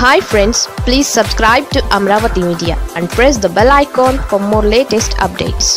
Hi friends please subscribe to Amaravati media and press the bell icon for more latest updates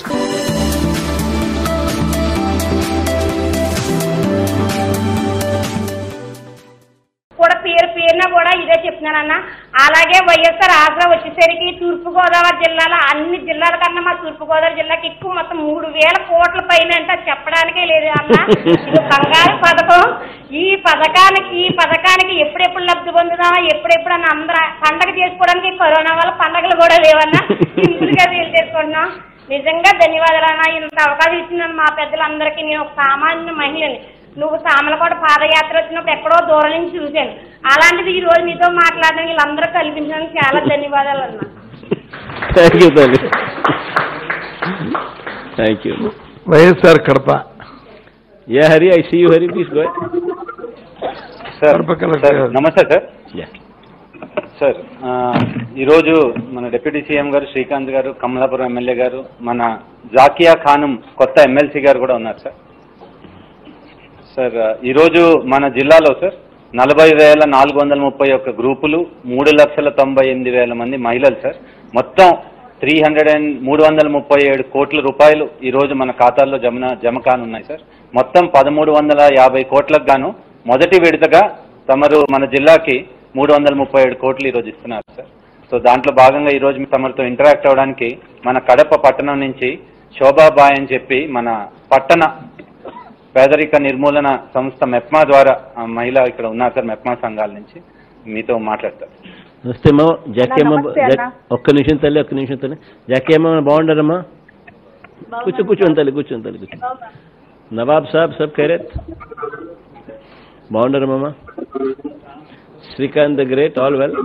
కూడా పేరు పేరున కూడా ఇదే చెప్తున్నానన్న అలాగే వైఎస్ఆర్ ఆసరా వచ్చేసరికి తూర్పుగోదావరి జిల్లాలో అన్ని జిల్లాల కన్నా మా తూర్పుగోదావరి జిల్లాకి ఎక్కువ మొత్తం మూడు వేల కోట్ల పైన అంటే అది చెప్పడానికే లేదు అన్న ఇది బంగారు పథకం ఈ పథకానికి ఈ పథకానికి ఎప్పుడెప్పుడు లబ్ధి పొందుదామా ఎప్పుడెప్పుడు అని అందరూ పండగ చేసుకోవడానికి కరోనా వల్ల పండగలు కూడా లేవన్నా సింపుల్గా చేసుకుంటున్నాం నిజంగా ధన్యవాదాలు అన్న ఇంత అవకాశం ఇచ్చిన మా పెద్దలందరికీ నేను ఒక సామాన్య మహిళని నువ్వు సామలకోట పాదయాత్ర వచ్చినప్పుడు ఎక్కడో దూరం నుంచి చూశాను అలాంటిది ఈ రోజు నీతో మాట్లాడడానికి వీళ్ళందరూ కల్పించడానికి చాలా ధన్యవాదాలు అన్న థ్యాంక్ యూ తల్లి thank you YSR Kadapa yeah Hari I see you Hari please go sir Kadapa collector sir, గారు. నమస్తే సార్ యా సార్ ఆ, ఈరోజు మన డిప్యూటీ సీఎం గారు శ్రీకాంత్ గారు కమలాపురం ఎమ్మెల్యే గారు మన జాకియా ఖానం కొత్త ఎమ్మెల్సీ గారు కూడా ఉన్నారు సార్ సార్ ఆ, ఈరోజు మన జిల్లాలో సార్ నలభై వేల నాలుగు వందల ముప్పై ఒక్క గ్రూపులు మూడు లక్షల తొంభై ఎనిమిది వేల మంది మహిళలు సార్ మొత్తం త్రీ హండ్రెడ్ అండ్ మూడు వందల ముప్పై ఏడు కోట్ల రూపాయలు ఈరోజు మన ఖాతాల్లో జమ జమ కానున్నాయి సార్ మొత్తం పదమూడు వందల యాభై కోట్లకు గాను మొదటి విడతగా తమరు మన జిల్లాకి మూడు వందల ముప్పై ఏడు కోట్లు ఈరోజు ఇస్తున్నారు సార్ సో దాంట్లో భాగంగా ఈరోజు మీ తమరితో ఇంటరాక్ట్ అవ్వడానికి మన కడప పట్టణం నుంచి శోభాబాయ్ అని చెప్పి మన పట్టణ పేదరిక నిర్మూలన సంస్థ మెప్మా ద్వారా ఆ మహిళ ఇక్కడ ఉన్నారు సార్ మెప్మా సంఘాల నుంచి మీతో మాట్లాడతారు నమస్తే అమ్మా జాకీ అమ్మ నమస్తే జాక్- అన్న. ఒక్క నిమిషం తల్లి ఒక్క నిమిషం తల్లి జాకీ అమ్మ బాగుండారమ్మా కూర్చో కూర్చోండి తల్లి కూర్చోండి తల్లి కూర్చో నవాబ్ సాబ్ సబ్ ఖైరత్ బాగుండారమ్మా Srikanth the great all well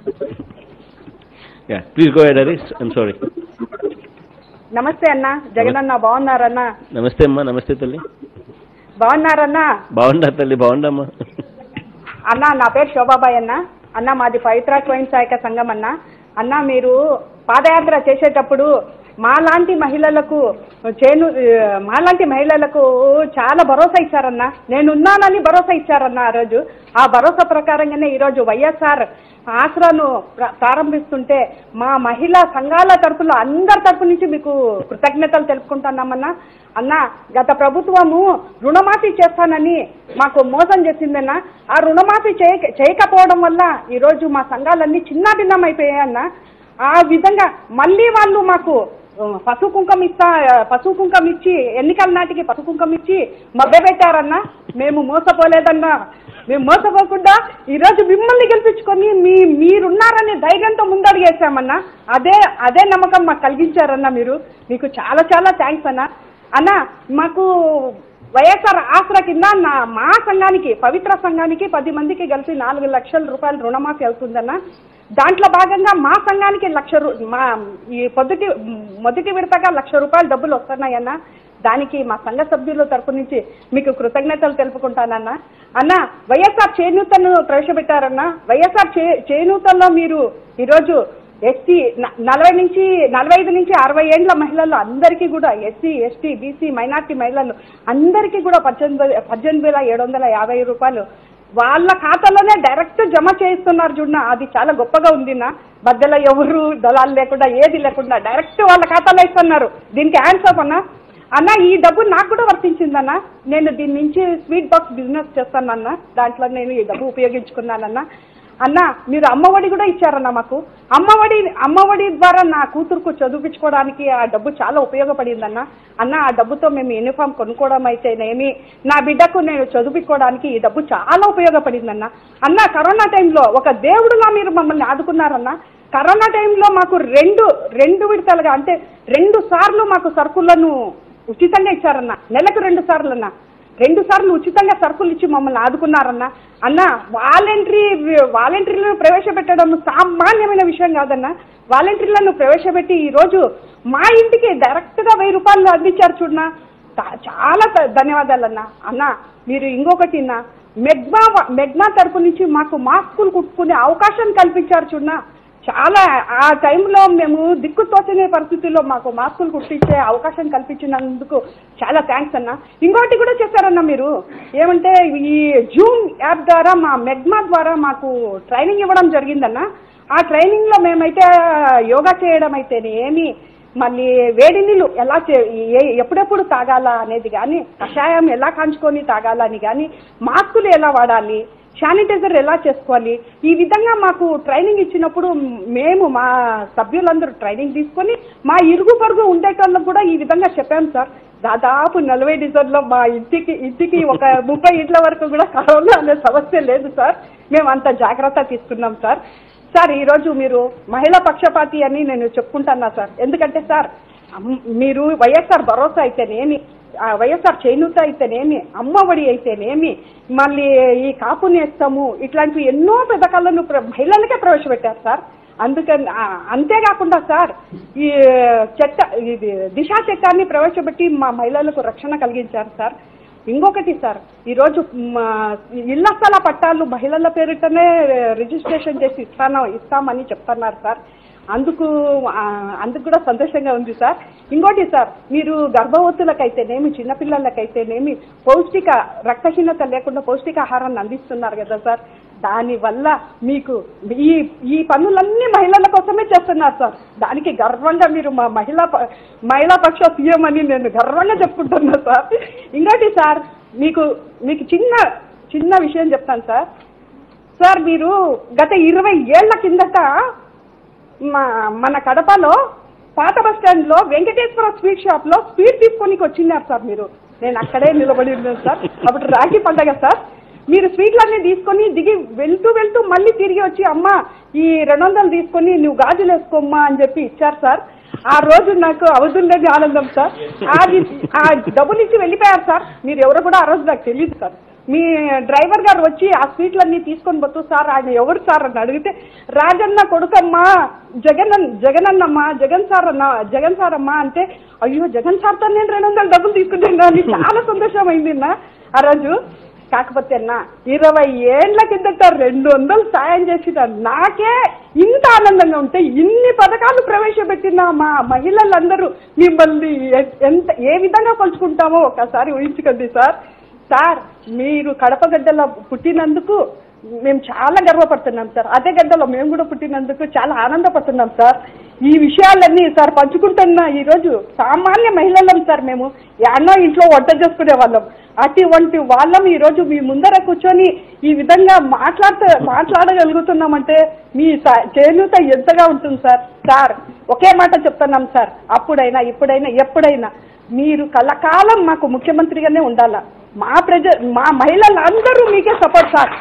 yeah please go ahead Hari I'm sorry నమస్తే అన్న జగనన్న బాగున్నారన్న నమస్తే అమ్మా నమస్తే తల్లి బాగున్నారన్న బాగుండా తల్లి బాగుండమ్మా అన్న నా పేరు శోభాబాయ్ అన్న అన్న మాది పవిత్ర స్వయం సహాయక సంఘం అన్న అన్న మీరు పాదయాత్ర చేసేటప్పుడు మాలాంటి మహిళలకు చేను ఆ, మాలాంటి మహిళలకు చాలా భరోసా ఇచ్చారన్న నేనున్నానని భరోసా ఇచ్చారన్న ఆ రోజు ఆ భరోసా ప్రకారంగానే ఈరోజు వైఎస్ఆర్ ఆసరాను ప్ర- ప్రారంభిస్తుంటే మా మహిళా సంఘాల తరఫున అందరి తరఫు నుంచి మీకు కృతజ్ఞతలు తెలుపుకుంటున్నామన్నా అన్న గత ప్రభుత్వము రుణమాఫీ చేస్తానని మాకు మోసం చేసిందన్న ఆ రుణమాఫీ చేయక చేయకపోవడం వల్ల ఈరోజు మా సంఘాలన్నీ చిన్నాభిన్నం అయిపోయాయన్న ఆ విధంగా మళ్ళీ వాళ్ళు మాకు ఆ, పసుపు కుంకం ఇస్తా ఆ, పసుపు కుంకం ఇచ్చి ఎన్నికల నాటికి పసుపు కుంకం ఇచ్చి మభ్యపెట్టారన్న మేము మోసపోలేదన్నా మేము మోసపోకుండా ఈరోజు మిమ్మల్ని గెలిపించుకొని మీ మీరున్నారనే ధైర్యంతో ముందడుగేసామన్నా అదే అదే నమ్మకం మాకు కలిగించారన్న మీరు మీకు చాలా చాలా థ్యాంక్స్ అన్న అన్న మాకు వైఎస్ఆర్ ఆసరా కింద నా మా సంఘానికి పవిత్ర సంఘానికి పది మందికి కలిసి నాలుగు లక్షల రూపాయలు రుణమాఫీ అవుతుందన్న దాంట్లో భాగంగా మా సంఘానికి లక్ష రూ మా ఈ పొద్దుటి మొదటి విడతగా లక్ష రూపాయలు డబ్బులు వస్తున్నాయన్న దానికి మా సంఘ సభ్యుల తరపు నుంచి మీకు కృతజ్ఞతలు తెలుపుకుంటానన్న అన్న వైఎస్ఆర్ చేనూతను ప్రవేశపెట్టారన్న వైఎస్ఆర్ చే చేనూతల్లో మీరు ఈరోజు ఎస్సీ న- నలభై నుంచి నలభై ఐదు నుంచి అరవై ఏండ్ల మహిళలు అందరికీ కూడా ఎస్సీ ఎస్టీ బీసీ మైనార్టీ మహిళలు అందరికీ కూడా పద్దెనిమిది వే- పద్దెనిమిది వేల ఏడు వందల యాభై రూపాయలు వాళ్ళ ఖాతాలోనే డైరెక్ట్ జమ చేస్తున్నారు చూడ అది చాలా గొప్పగా ఉంది నా మధ్యలో ఎవరు దళాలు లేకుండా ఏది లేకుండా డైరెక్ట్ వాళ్ళ ఖాతాలో ఇస్తున్నారు దీనికి ఆన్సర్ అన్న అన్న ఈ డబ్బు నాకు కూడా వర్తించిందన్న నేను దీని నుంచి స్వీట్ బాక్స్ బిజినెస్ చేస్తానన్న దాంట్లో నేను ఈ డబ్బు ఉపయోగించుకున్నానన్న అన్న మీరు అమ్మఒడి కూడా ఇచ్చారన్న మాకు అమ్మఒడి అమ్మఒడి ద్వారా నా కూతురుకు చదివించుకోవడానికి ఆ డబ్బు చాలా ఉపయోగపడిందన్న అన్న ఆ డబ్బుతో మేము యూనిఫామ్ కొనుక్కోవడం అయితేనేమి నా బిడ్డకు నేను చదివించుకోవడానికి ఈ డబ్బు చాలా ఉపయోగపడిందన్న అన్న కరోనా టైంలో ఒక దేవుడులా మీరు మమ్మల్ని ఆదుకున్నారన్న కరోనా టైంలో మాకు రెండు రెండు విడతలుగా అంటే రెండు సార్లు మాకు సరుకులను ఉచితంగా ఇచ్చారన్న నెలకు రెండు సార్లు అన్న రెండు సార్లు ఉచితంగా సరుకులు ఇచ్చి మమ్మల్ని ఆదుకున్నారన్న అన్న వాలంటరీ వాలంటీర్లను ప్రవేశపెట్టడం సామాన్యమైన విషయం కాదన్న వాలంటీర్లను ప్రవేశపెట్టి ఈ రోజు మా ఇంటికి డైరెక్ట్ గా వెయ్యి రూపాయలు అందించారు చూడనా తా- చాలా ధ- ధన్యవాదాలన్న అన్న మీరు ఇంకొకటి అన్న మెగ్మా వ- మెగ్మా తరపు నుంచి మాకు మాస్కులు కుట్టుకునే అవకాశం కల్పించారు చూడనా చాలా ఆ టైంలో మేము దిక్కు తోచని పరిస్థితుల్లో మాకు మాస్కులు కుట్టించే అవకాశం కల్పించినందుకు చాలా థ్యాంక్స్ అన్న ఇంకోటి కూడా చేశారన్న మీరు ఏమంటే ఈ జూమ్ యాప్ ద్వారా మా మెగ్మా ద్వారా మాకు ట్రైనింగ్ ఇవ్వడం జరిగిందన్న ఆ ట్రైనింగ్లో మేమైతే యోగా చేయడం అయితేనే ఏమి మళ్ళీ వేడి నీళ్ళు ఎలా చే ఏ- ఎప్పుడెప్పుడు తాగాల అనేది కానీ కషాయం ఎలా కాంచుకొని తాగాల అని కానీ మాస్కులు ఎలా వాడాలి శానిటైజర్ ఎలా చేసుకోవాలి ఈ విధంగా మాకు ట్రైనింగ్ ఇచ్చినప్పుడు మేము మా సభ్యులందరూ ట్రైనింగ్ తీసుకొని మా ఇరుగు పొరుగు ఉండే వాళ్ళకు కూడా ఈ విధంగా చెప్పాం సార్ దాదాపు నలభై డిజైన్లో మా ఇంటికి ఇంటికి ఒక ముప్పై ఇంట్ల వరకు కూడా కరోనా అనే సమస్య లేదు సార్ మేము అంత జాగ్రత్త తీసుకున్నాం సార్ సార్ ఈరోజు మీరు మహిళా పక్షపాతి అని నేను చెప్పుకుంటున్నా సార్ ఎందుకంటే సార్ అమ్- మీరు వైఎస్ఆర్ భరోసా అయితేనేమి ఆ వైఎస్ఆర్ చేయూత అయితేనేమి అమ్మఒడి అయితేనేమి మళ్ళీ ఈ కాపు నేస్తము ఇట్లాంటివి ఎన్నో పథకాలను ప్ర- మహిళలకే ప్రవేశపెట్టారు సార్ అందుకని ఆ, అంతేకాకుండా సార్ ఈ చట్ట ఇది దిశా చట్టాన్ని ప్రవేశపెట్టి మా మహిళలకు రక్షణ కలిగించారు సార్ ఇంకొకటి సార్ ఈరోజు మా ఇళ్ల స్థల పట్టాలు మహిళల పేరిటనే రిజిస్ట్రేషన్ చేసి ఇస్తాను ఇస్తామని చెప్తున్నారు సార్ అందుకు ఆ, అందుకు కూడా సంతోషంగా ఉంది సార్ ఇంకోటి సార్ మీరు గర్భవతులకైతేనేమి చిన్నపిల్లలకైతేనేమి పౌష్టిక రక్తహీనత లేకుండా పౌష్టికాహారాన్ని అందిస్తున్నారు కదా సార్ దానివల్ల మీకు ఈ ఈ పనులన్నీ మహిళల కోసమే చేస్తున్నారు సార్ దానికి గర్వంగా మీరు మా మహిళా ప- మహిళా పక్ష సీఎం అని నేను గర్వంగా చెప్పుకుంటున్నా సార్ ఇంకోటి సార్ మీకు మీకు చిన్న చిన్న విషయం చెప్తాను సార్ సార్ మీరు గత ఇరవై ఏళ్ల కిందట మా మన కడపలో పాత బస్ స్టాండ్ లో వెంకటేశ్వర స్వీట్ షాప్ లో స్వీట్ తీసుకొని వచ్చినారు సార్ మీరు నేను అక్కడే నిలబడి ఉన్నాను సార్ అప్పుడు రాఖీ పండగ సార్ మీరు స్వీట్లన్నీ తీసుకొని దిగి వెళ్తూ వెళ్తూ మళ్ళీ తిరిగి వచ్చి అమ్మ ఈ రెండు వందలు తీసుకొని నువ్వు గాజులు వేసుకోమ్మా అని చెప్పి ఇచ్చారు సార్ ఆ రోజు నాకు అవధుండని ఆనందం సార్ అది ఆ డబ్బులు ఇచ్చి వెళ్ళిపోయారు సార్ మీరు ఎవరో కూడా ఆ రోజు నాకు తెలియదు సార్ మీ డ్రైవర్ గారు వచ్చి ఆ స్వీట్లన్నీ తీసుకొని పోతూ సార్ ఆయన ఎవరు సార్ అని అడిగితే రాజన్న కొడుకమ్మా జగన్ అన్న- జగన్ అన్నమ్మా జగన్ సార్ అన్న జగన్ సార్ అమ్మా అంటే అయ్యో జగన్ సార్తో నేను రెండు వందలు డబ్బులు తీసుకుంటున్నా అని చాలా సంతోషం అయింది అన్న ఆ రోజు కాకపోతే అన్న ఇరవై ఏళ్ల కిందట రెండు వందలు సాయం చేసిన నాకే ఇంత ఆనందంగా ఉంటే ఇన్ని పథకాలు ప్రవేశపెట్టిన మా మహిళలందరూ మిమ్మల్ని ఎ- ఎంత ఏ విధంగా కొలుచుకుంటామో ఒకసారి ఊహించుకోండి సార్ సార్ మీరు కడప గడ్డలో పుట్టినందుకు మేము చాలా గర్వపడుతున్నాం సార్ అదే గడ్డలో మేము కూడా పుట్టినందుకు చాలా ఆనందపడుతున్నాం సార్ ఈ విషయాలన్నీ సార్ పంచుకుంటున్న ఈరోజు సామాన్య మహిళలం సార్ మేము యాన్నో ఇంట్లో వంట చేసుకునే వాళ్ళం అటువంటి వాళ్ళం ఈరోజు మీ ముందర కూర్చొని ఈ విధంగా మాట్లాడుతూ మాట్లాడగలుగుతున్నామంటే మీ స- చేయూత ఎంతగా ఉంటుంది సార్ సార్ ఒకే మాట చెప్తున్నాం సార్ అప్పుడైనా ఇప్పుడైనా ఎప్పుడైనా మీరు కలకాలం మాకు ముఖ్యమంత్రిగానే ఉండాలా మా ప్రజ మా మహిళలందరూ మీకే సపోర్ట్ సార్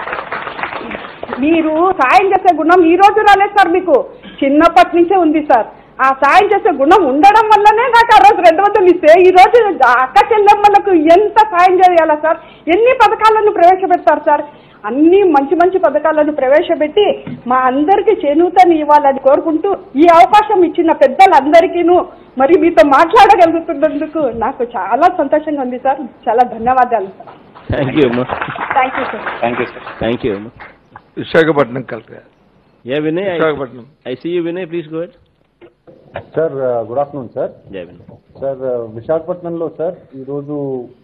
మీరు సాయం చేసే గుణం ఈ రోజు రాలేదు సార్ మీకు చిన్నప్పటి నుంచే ఉంది సార్ ఆ సాయం చేసే గుణం ఉండడం వల్లనే నాకు ఆ రోజు రెండు వందలు ఇస్తే ఈ రోజు ఆ అక్క చెల్లెమ్మలకు ఎంత సాయం చేయాలా సార్ ఎన్ని పథకాలను ప్రవేశపెడతారు సార్ అన్ని మంచి మంచి పథకాలను ప్రవేశపెట్టి మా అందరికీ చేనూతని ఇవ్వాలని కోరుకుంటూ ఈ అవకాశం ఇచ్చిన పెద్దలందరికీను మరి మీతో మాట్లాడగలుగుతున్నందుకు నాకు చాలా సంతోషంగా ఉంది సార్ చాలా ధన్యవాదాలు సార్ థ్యాంక్ యూ అమ్మా thank you sir thank you sir thank you అమ్మా Visakhapatnam collector yeah Vinay Visakhapatnam I see you Vinay please go sir good afternoon sir జై వినయ్ సార్ విశాఖపట్నంలో సార్ ఈరోజు